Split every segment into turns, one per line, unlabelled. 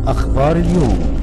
أخبار اليوم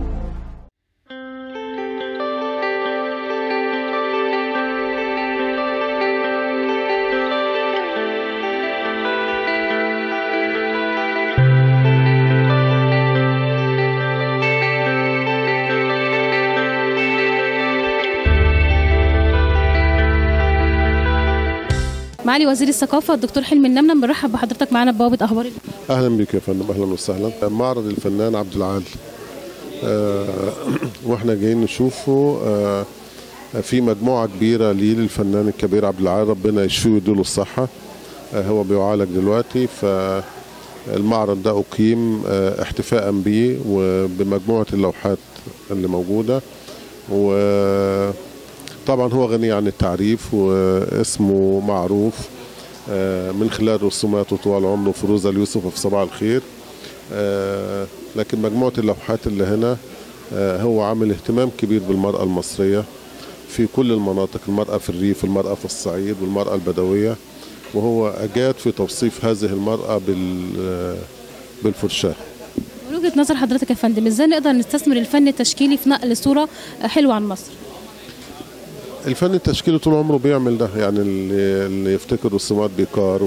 معالي وزير الثقافة الدكتور حلمي النمنم بنرحب بحضرتك معانا ببوابة أخبار اليوم.
اهلا بك يا فندم اهلا وسهلا معرض الفنان عبد العال آه، واحنا جايين نشوفه آه، في مجموعه كبيره ليه للفنان الكبير عبد العال ربنا يشفيه ويديله الصحه آه، هو بيعالج دلوقتي فالمعرض ده اقيم آه، احتفاء به وبمجموعه اللوحات اللي موجوده وطبعا هو غني عن التعريف واسمه معروف آه، من خلال رسوماته طوال عمره فروزة اليوسف في صباح الخير آه، لكن مجموعة اللوحات اللي هنا آه، هو عامل اهتمام كبير بالمرأة المصرية في كل المناطق المرأة في الريف المرأة في الصعيد والمرأة البدوية وهو أجاد في توصيف هذه المرأة بال آه، بالفرشاة
من وجهة نظر حضرتك يا فندم ازاي نقدر نستثمر الفن التشكيلي في نقل صورة حلوة عن مصر؟
الفن التشكيلي طول عمره بيعمل ده يعني اللي, اللي يفتكر رسومات بيكار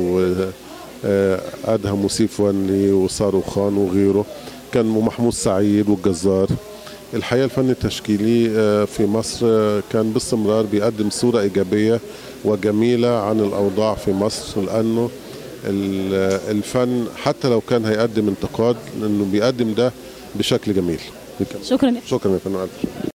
وأدهم وسيف وني وصاروخان وغيره كان محمود سعيد والجزار الحقيقة الفن التشكيلي آه، في مصر آه، كان باستمرار بيقدم صورة إيجابية وجميلة عن الأوضاع في مصر لأنه ال- الفن حتى لو كان هيقدم انتقاد لأنه بيقدم ده بشكل جميل
شكرا
شكرا يا فندم